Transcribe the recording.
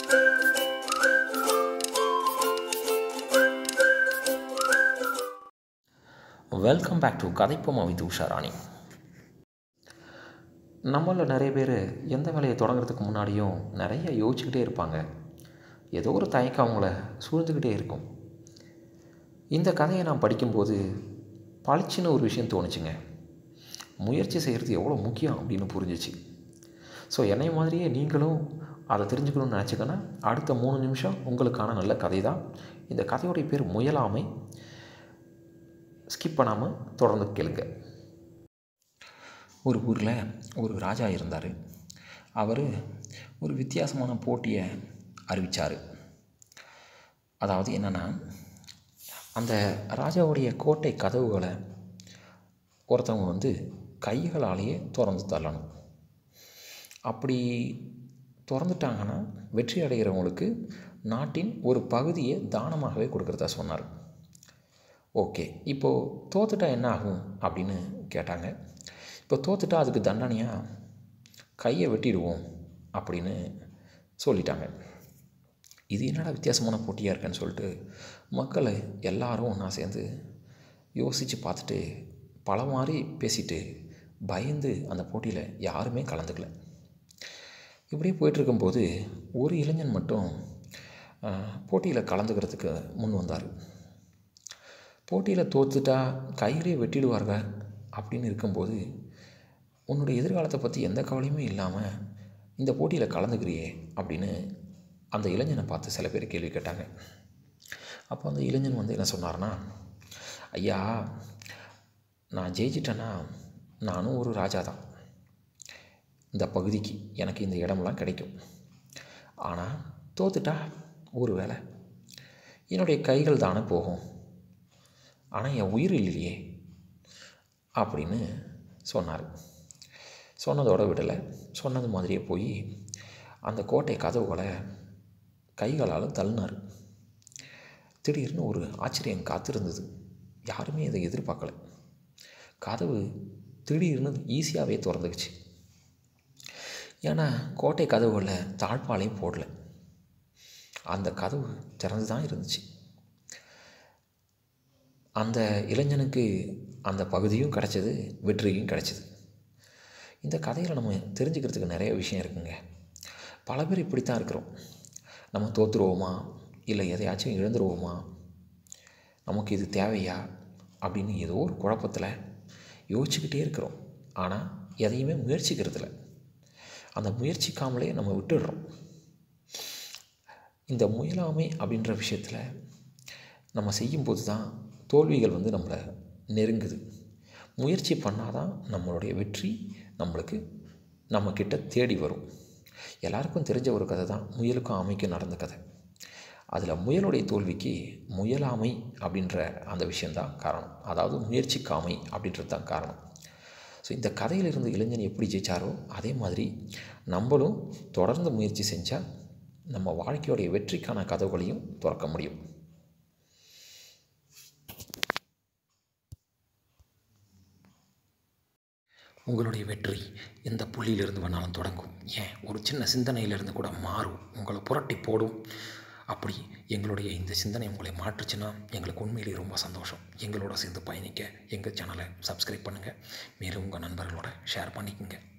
welcome back to கதைப்போமா with Usharani நம்மளில் நிறைய பேர் எந்த வேலையை தொடங்குறதுக்கு முன்னாடியும் நிறைய யோசிச்சுக்கிட்டே இருப்பாங்க ஏதோ ஒரு தயக்கம் அவங்கள சூழ்ந்துக்கிட்டே இருக்கும் இந்த கதையை நான் படிக்கும்போது பளிச்சுன்னு ஒரு விஷயம் தோணுச்சுங்க முயற்சி செய்கிறது எவ்வளோ முக்கியம் அப்படின்னு புரிஞ்சிச்சு ஸோ என்னை மாதிரியே நீங்களும் அதை தெரிஞ்சுக்கணும்னு நினச்சிக்கன்னா அடுத்த மூணு நிமிஷம் உங்களுக்கான நல்ல கதை தான் இந்த கதையோடைய பேர் முயலாமை ஸ்கிப் பண்ணாமல் தொடர்ந்து கேளுங்க ஒரு ஊரில் ஒரு ராஜா இருந்தார் அவர் ஒரு வித்தியாசமான போட்டியை அறிவித்தார் அதாவது என்னென்னா அந்த ராஜாவுடைய கோட்டை கதவுகளை ஒருத்தவங்க வந்து கைகளாலேயே திறந்து தள்ளணும் அப்படி திறந்துட்டாங்கன்னா வெற்றி அடைகிறவங்களுக்கு நாட்டின் ஒரு பகுதியை தானமாகவே கொடுக்குறதா சொன்னார் ஓகே இப்போது தோத்துட்டா என்ன ஆகும் அப்படின்னு கேட்டாங்க இப்போ தோத்துட்டா அதுக்கு தண்டனையாக கையை வெட்டிடுவோம் அப்படின்னு சொல்லிட்டாங்க இது என்னடா வித்தியாசமான போட்டியாக இருக்குன்னு சொல்லிட்டு மக்கள் எல்லாரும் ஒன்றா சேர்ந்து யோசித்து பார்த்துட்டு பல மாதிரி பேசிட்டு பயந்து அந்த போட்டியில் யாருமே கலந்துக்கல இப்படியே போயிட்டுருக்கும்போது ஒரு இளைஞன் மட்டும் போட்டியில் கலந்துக்கிறதுக்கு முன் வந்தார் போட்டியில் தோத்துட்டா கையிலே வெட்டிடுவாங்க அப்படின்னு இருக்கும்போது உன்னுடைய எதிர்காலத்தை பற்றி எந்த கவலையுமே இல்லாமல் இந்த போட்டியில் கலந்துக்கிறியே அப்படின்னு அந்த இளைஞனை பார்த்து சில பேர் கேள்வி கேட்டாங்க அப்போ அந்த இளைஞன் வந்து என்ன சொன்னார்னா ஐயா நான் ஜெயிச்சிட்டேன்னா நானும் ஒரு ராஜா தான் இந்த பகுதிக்கு எனக்கு இந்த இடமெல்லாம் கிடைக்கும் ஆனால் தோத்துட்டா ஒரு வேலை என்னுடைய கைகள் தானே போகும் ஆனால் என் உயிர் இல்லையே அப்படின்னு சொன்னார் சொன்னதோட விடலை சொன்னது மாதிரியே போய் அந்த கோட்டை கதவுகளை கைகளால் தள்ளினார் திடீர்னு ஒரு ஆச்சரியம் காத்திருந்தது யாருமே இதை எதிர்பார்க்கல கதவு திடீர்னு ஈஸியாகவே திறந்துக்குச்சு ஏன்னா கோட்டை கதவுகளில் தாழ்பாலையும் போடல அந்த கதவு திறந்து தான் இருந்துச்சு அந்த இளைஞனுக்கு அந்த பகுதியும் கிடச்சிது வெற்றியும் கிடச்சிது இந்த கதையில் நம்ம தெரிஞ்சுக்கிறதுக்கு நிறைய விஷயம் இருக்குங்க பல பேர் இப்படி தான் இருக்கிறோம் நம்ம தோற்றுருவோமா இல்லை எதையாச்சும் இழந்துருவோமா நமக்கு இது தேவையா அப்படின்னு ஏதோ ஒரு குழப்பத்தில் யோசிச்சுக்கிட்டே இருக்கிறோம் ஆனால் எதையுமே முயற்சிக்கிறதில்ல அந்த முயற்சிக்காமலே நம்ம விட்டுடுறோம் இந்த முயலாமை அப்படின்ற விஷயத்தில் நம்ம செய்யும்போது தான் தோல்விகள் வந்து நம்மளை நெருங்குது முயற்சி பண்ணால் தான் நம்மளுடைய வெற்றி நம்மளுக்கு நம்மக்கிட்ட தேடி வரும் எல்லாருக்கும் தெரிஞ்ச ஒரு கதை தான் முயலுக்கும் ஆமைக்கும் நடந்த கதை அதில் முயலுடைய தோல்விக்கு முயலாமை அப்படின்ற அந்த விஷயந்தான் காரணம் அதாவது முயற்சிக்காமை அப்படின்றது தான் காரணம் ஸோ இந்த கதையிலிருந்து இளைஞன் எப்படி ஜெயிச்சாரோ அதே மாதிரி நம்மளும் தொடர்ந்து முயற்சி செஞ்சால் நம்ம வாழ்க்கையோடைய வெற்றிக்கான கதவுகளையும் திறக்க முடியும் உங்களுடைய வெற்றி எந்த புள்ளியிலிருந்து வேணாலும் தொடங்கும் ஏன் ஒரு சின்ன சிந்தனையிலிருந்து கூட மாறும் உங்களை புரட்டி போடும் அப்படி எங்களுடைய இந்த சிந்தனை உங்களை மாற்றுச்சுன்னா எங்களுக்கு உண்மையிலேயே ரொம்ப சந்தோஷம் எங்களோட சேர்ந்து பயணிக்க எங்கள் சேனலை சப்ஸ்கிரைப் பண்ணுங்கள் மேலும் உங்கள் நண்பர்களோட ஷேர் பண்ணிக்கோங்க